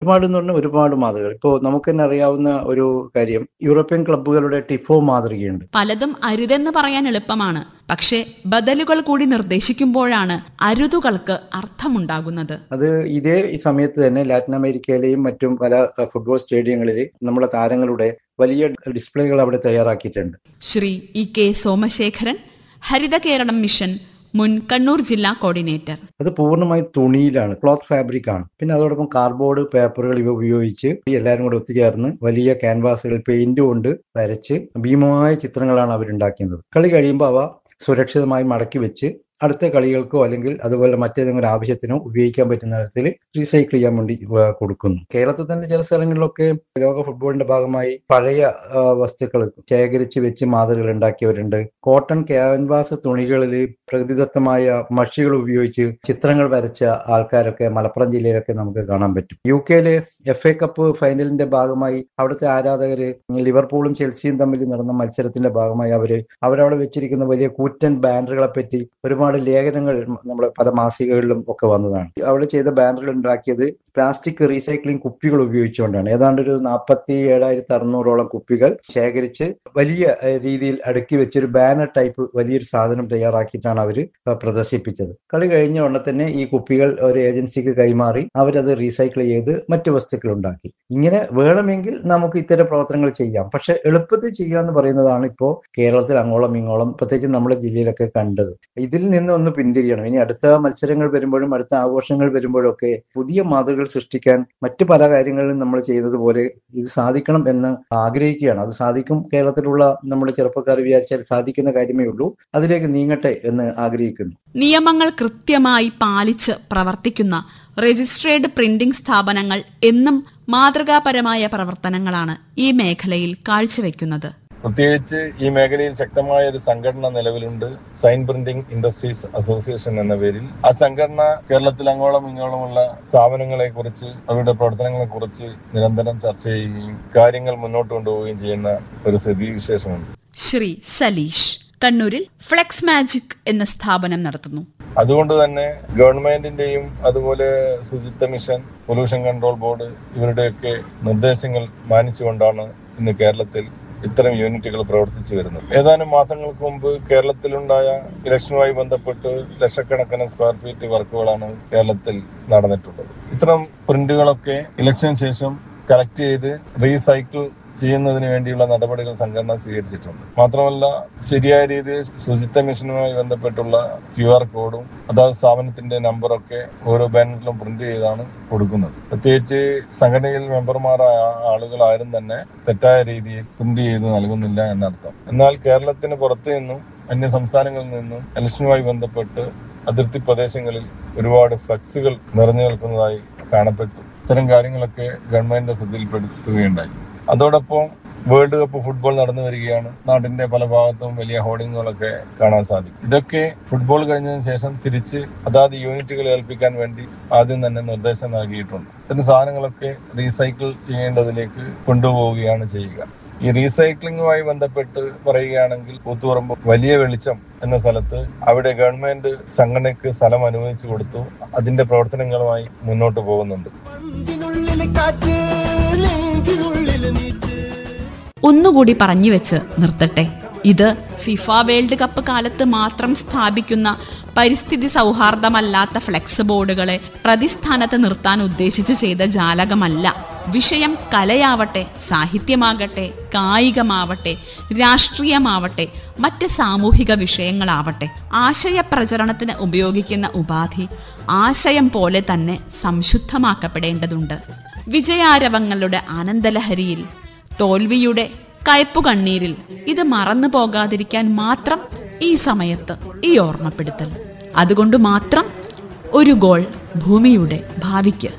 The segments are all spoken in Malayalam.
ഒരുപാട് എന്ന് പറഞ്ഞാൽ ഒരുപാട് മാതൃകകൾ ഇപ്പോൾ നമുക്ക് തന്നെ അറിയാവുന്ന ഒരു കാര്യം യൂറോപ്യൻ ക്ലബ്ബുകളുടെ ടിഫോ മാതൃകയുണ്ട് പലതും അരുതെന്ന് പറയാൻ എളുപ്പമാണ് പക്ഷേ ബദലുകൾ കൂടി നിർദ്ദേശിക്കുമ്പോഴാണ് അരുതുകൾക്ക് അർത്ഥമുണ്ടാകുന്നത് അത് ഇതേ ഈ സമയത്ത് തന്നെ ലാറ്റിൻ അമേരിക്കയിലെയും മറ്റും പല അഹ്, ഫുട്ബോൾ സ്റ്റേഡിയങ്ങളിൽ നമ്മുടെ താരങ്ങളുടെ വലിയ ഡിസ്പ്ലേകൾ അവിടെ തയ്യാറാക്കിയിട്ടുണ്ട് Shri E K Somasekharan Haritha Keralam mission മുൻ കണ്ണൂർ ജില്ലാ കോർഡിനേറ്റർ അത് പൂർണ്ണമായി തുണിയിലാണ് ക്ലോത്ത് ഫാബ്രിക് ആണ് പിന്നെ അതോടൊപ്പം കാർഡ്ബോർഡ് പേപ്പറുകൾ ഇവ ഉപയോഗിച്ച് എല്ലാവരും കൂടെ ഒത്തുചേർന്ന് വലിയ ക്യാൻവാസുകൾ പെയിന്റ് കൊണ്ട് വരച്ച് ഭീമമായ ചിത്രങ്ങളാണ് അവരുണ്ടാക്കുന്നത് കളി കഴിയുമ്പോൾ അവ സുരക്ഷിതമായി മടക്കി വെച്ച് അടുത്ത കളികൾക്കോ അല്ലെങ്കിൽ അതുപോലെ മറ്റേതെങ്കിലും ഒരു ആവശ്യത്തിനോ ഉപയോഗിക്കാൻ പറ്റുന്ന തരത്തിൽ റീസൈക്കിൾ ചെയ്യാൻ വേണ്ടി വ- കൊടുക്കുന്നു കേരളത്തിൽ തന്നെ ചില സ്ഥലങ്ങളിലൊക്കെ ലോക ഫുട്ബോളിന്റെ ഭാഗമായി പഴയ ആ, വസ്തുക്കൾ ശേഖരിച്ച് വെച്ച് മാതൃകകൾ ഉണ്ടാക്കിയവരുണ്ട് കോട്ടൺ ക്യാൻവാസ് തുണികളിൽ പ്രകൃതിദത്തമായ മഷികൾ ഉപയോഗിച്ച് ചിത്രങ്ങൾ വരച്ച ആൾക്കാരൊക്കെ മലപ്പുറം ജില്ലയിലൊക്കെ നമുക്ക് കാണാൻ പറ്റും യു കെയിലെ എഫ് എ കപ്പ് ഫൈനലിന്റെ ഭാഗമായി അവിടുത്തെ ആരാധകര് ലിവർപൂളും ചെൽസിയും തമ്മിൽ നടന്ന മത്സരത്തിന്റെ ഭാഗമായി അവര് അവരവിടെ വെച്ചിരിക്കുന്ന വലിയ കൂറ്റൻ ബാനറുകളെ പറ്റി ഒരുപാട് ലേഖനങ്ങൾ നമ്മുടെ പല മാസികകളിലും ഒക്കെ വന്നതാണ് അവിടെ ചെയ്ത ബാനറുകൾ ഉണ്ടാക്കിയത് പ്ലാസ്റ്റിക് റീസൈക്ലിംഗ് കുപ്പികൾ ഉപയോഗിച്ചുകൊണ്ടാണ് ഏതാണ്ട് ഒരു നാൽപ്പത്തി ഏഴായിരത്തി അറുന്നൂറോളം കുപ്പികൾ ശേഖരിച്ച് വലിയ ഏഹ്, രീതിയിൽ അടുക്കി വെച്ചൊരു ബാനർ ടൈപ്പ് വലിയൊരു സാധനം തയ്യാറാക്കിയിട്ടാണ് അവർ പ്രദർശിപ്പിച്ചത് കളി കഴിഞ്ഞ ഉടനെ തന്നെ ഈ കുപ്പികൾ ഒരു ഏജൻസിക്ക് കൈമാറി അവരത് റീസൈക്കിൾ ചെയ്ത് മറ്റു വസ്തുക്കൾ ഉണ്ടാക്കി ഇങ്ങനെ വേണമെങ്കിൽ നമുക്ക് ഇത്തരം പ്രവർത്തനങ്ങൾ ചെയ്യാം പക്ഷെ എളുപ്പത്തിൽ ചെയ്യുക എന്ന് പറയുന്നതാണ് ഇപ്പോൾ കേരളത്തിൽ അങ്ങോളം ഇങ്ങോളം പ്രത്യേകിച്ച് നമ്മുടെ ജില്ലയിലൊക്കെ കണ്ടത് ഇതിൽ നിന്ന് ഒന്ന് പിന്തിരിയണം ഇനി അടുത്ത മത്സരങ്ങൾ വരുമ്പോഴും അടുത്ത ആഘോഷങ്ങൾ വരുമ്പോഴും ഒക്കെ പുതിയ മാതൃകകൾ സൃഷ്ടിക്കാൻ മറ്റു പല കാര്യങ്ങളിലും നമ്മൾ ചെയ്യുന്നത് പോലെ ഇത് സാധിക്കണം എന്ന് ആഗ്രഹിക്കുകയാണ് അത് സാധിക്കും കേരളത്തിലുള്ള നമ്മുടെ ചെറുപ്പക്കാർ വിചാരിച്ചാൽ സാധിക്കുന്ന കാര്യമേ ഉള്ളൂ അതിലേക്ക് നീങ്ങട്ടെ എന്ന് ആഗ്രഹിക്കുന്നു നിയമങ്ങൾ കൃത്യമായി പാലിച്ച് പ്രവർത്തിക്കുന്ന രജിസ്ട്രേഡ് പ്രിന്റിംഗ് സ്ഥാപനങ്ങൾ എന്നും മാതൃകാപരമായ പ്രവർത്തനങ്ങളാണ് ഈ മേഖലയിൽ കാഴ്ചവെക്കുന്നത് പ്രത്യേകിച്ച് ഈ മേഖലയിൽ ശക്തമായ ഒരു സംഘടന നിലവിലുണ്ട് സൈൻ പ്രിന്റിംഗ് ഇൻഡസ്ട്രീസ് അസോസിയേഷൻ എന്ന പേരിൽ ആ സംഘടന കേരളത്തിൽ അങ്ങോളം ഇങ്ങോളമുള്ള സ്ഥാപനങ്ങളെ കുറിച്ച് അവരുടെ പ്രവർത്തനങ്ങളെ കുറിച്ച് നിരന്തരം ചർച്ച ചെയ്യുകയും കാര്യങ്ങൾ മുന്നോട്ട് കൊണ്ടുപോവുകയും ചെയ്യുന്ന ഒരു സ്ഥിതിവിശേഷമുണ്ട് ശ്രീ സലീഷ് കണ്ണൂരിൽ ഫ്ലെക്സ് മാജിക് എന്ന സ്ഥാപനം നടത്തുന്നു അതുകൊണ്ട് തന്നെ ഗവൺമെന്റിന്റെയും അതുപോലെ ശുചിത്വ മിഷൻ പൊല്യൂഷൻ കൺട്രോൾ ബോർഡ് ഇവരുടെയൊക്കെ നിർദ്ദേശങ്ങൾ മാനിച്ചുകൊണ്ടാണ് ഇന്ന് കേരളത്തിൽ ഇത്തരം യൂണിറ്റുകൾ പ്രവർത്തിച്ചു വരുന്നത് ഏതാനും മാസങ്ങൾക്ക് മുമ്പ് കേരളത്തിലുണ്ടായ ഇലക്ഷനുമായി ബന്ധപ്പെട്ട് ലക്ഷക്കണക്കിന് സ്ക്വയർ ഫീറ്റ് വർക്കുകളാണ് കേരളത്തിൽ നടന്നിട്ടുള്ളത് ഇത്തരം പ്രിന്റുകളൊക്കെ ഇലക്ഷന് ശേഷം കളക്ട് ചെയ്ത് റീസൈക്കിൾ ചെയ്യുന്നതിന് വേണ്ടിയുള്ള നടപടികൾ സംഘടന സ്വീകരിച്ചിട്ടുണ്ട് മാത്രമല്ല ശരിയായ രീതിയിൽ ശുചിത്വ മിഷനുമായി ബന്ധപ്പെട്ടുള്ള ക്യു ആർ കോഡും അതാത് സ്ഥാപനത്തിന്റെ നമ്പറൊക്കെ ഓരോ ബാനറിലും പ്രിന്റ് ചെയ്താണ് കൊടുക്കുന്നത് പ്രത്യേകിച്ച് സംഘടനയിൽ മെമ്പർമാരായ ആളുകൾ ആരും തന്നെ തെറ്റായ രീതിയിൽ പ്രിന്റ് ചെയ്ത് നൽകുന്നില്ല എന്നർത്ഥം എന്നാൽ കേരളത്തിന് പുറത്തു നിന്നും അന്യ സംസ്ഥാനങ്ങളിൽ നിന്നും ഇലക്ഷനുമായി ബന്ധപ്പെട്ട് അതിർത്തി പ്രദേശങ്ങളിൽ ഒരുപാട് ഫ്ലക്സുകൾ നിറഞ്ഞു നിൽക്കുന്നതായി കാണപ്പെട്ടു ഇത്തരം കാര്യങ്ങളൊക്കെ ഗവൺമെന്റിന്റെ ശ്രദ്ധയിൽപ്പെടുത്തുകയുണ്ടായി അതോടൊപ്പം വേൾഡ് കപ്പ് ഫുട്ബോൾ നടന്നു വരികയാണ് നാടിന്റെ പല ഭാഗത്തും വലിയ ഹോർഡിങ്ങുകളൊക്കെ കാണാൻ സാധിക്കും ഇതൊക്കെ ഫുട്ബോൾ കഴിഞ്ഞതിന് ശേഷം തിരിച്ച് അതാത് യൂണിറ്റുകൾ ഏൽപ്പിക്കാൻ വേണ്ടി ആദ്യം തന്നെ നിർദ്ദേശം നൽകിയിട്ടുണ്ട് ഇത്തരം സാധനങ്ങളൊക്കെ റീസൈക്കിൾ ചെയ്യേണ്ടതിലേക്ക് കൊണ്ടുപോവുകയാണ് ചെയ്യുക ഈ റീസൈക്ലിംഗുമായി ബന്ധപ്പെട്ട് പറയുകയാണെങ്കിൽ കൂത്തുപറമ്പ് വലിയ വെളിച്ചം എന്ന സ്ഥലത്ത് അവിടെ ഗവൺമെന്റ് സംഘടനയ്ക്ക് സ്ഥലം അനുവദിച്ചു കൊടുത്തു അതിന്റെ പ്രവർത്തനങ്ങളുമായി മുന്നോട്ട് പോകുന്നുണ്ട് പന്തിനുള്ളില് കാറ്റ് നെഞ്ചിനുള്ളില് നീറ്റ് ഒന്നുകൂടി പറഞ്ഞു വെച്ച് നിർത്തട്ടെ ഇത് ഫിഫ വേൾഡ് കപ്പ് കാലത്ത് മാത്രം സ്ഥാപിക്കുന്ന പരിസ്ഥിതി സൗഹാർദ്ദമല്ലാത്ത ഫ്ലെക്സ് ബോർഡുകളെ പ്രതിസ്ഥാനത്ത് നിർത്താൻ ഉദ്ദേശിച്ചു ചെയ്ത ജാലകമല്ല വിഷയം കലയാവട്ടെ സാഹിത്യമാകട്ടെ കായികമാവട്ടെ രാഷ്ട്രീയമാവട്ടെ മറ്റ് സാമൂഹിക വിഷയങ്ങളാവട്ടെ ആശയപ്രചരണത്തിന് ഉപയോഗിക്കുന്ന ഉപാധി ആശയം പോലെ തന്നെ സംശുദ്ധമാക്കപ്പെടേണ്ടതുണ്ട് വിജയാരവങ്ങളുടെ ആനന്ദലഹരിയിൽ തോൽവിയുടെ കയ്പുകണ്ണീരിൽ ഇത് മറന്നു പോകാതിരിക്കാൻ മാത്രം ഈ സമയത്ത് ഈ ഓർമ്മപ്പെടുത്തൽ അതുകൊണ്ട് മാത്രം ഒരു ഗോൾ ഭൂമിയുടെ ഭാവിക്ക്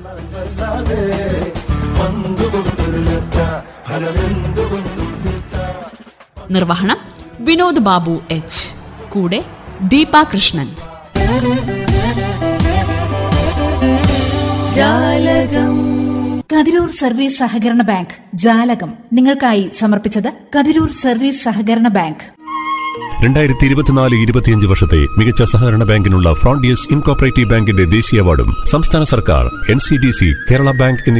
നിർവഹണം വിനോദ് ബാബു എച്ച് കൂടെ ദീപ കൃഷ്ണൻ കതിരൂർ സർവീസ് സഹകരണ ബാങ്ക് ജാലകം നിങ്ങൾക്കായി സമർപ്പിച്ചത് കതിരൂർ സർവീസ് സഹകരണ ബാങ്ക് രണ്ടായിരത്തി ഇരുപത്തിനാല് ഇരുപത്തിയഞ്ച് വർഷത്തെ മികച്ച സഹകരണ ബാങ്കിനുള്ള ഫ്രോണ്ടിയസ് ഇൻകോപ്പറേറ്റീവ് ബാങ്കിന്റെ ദേശീയ അവാർഡും സംസ്ഥാന സർക്കാർ N C D C Kerala bank എന്നീ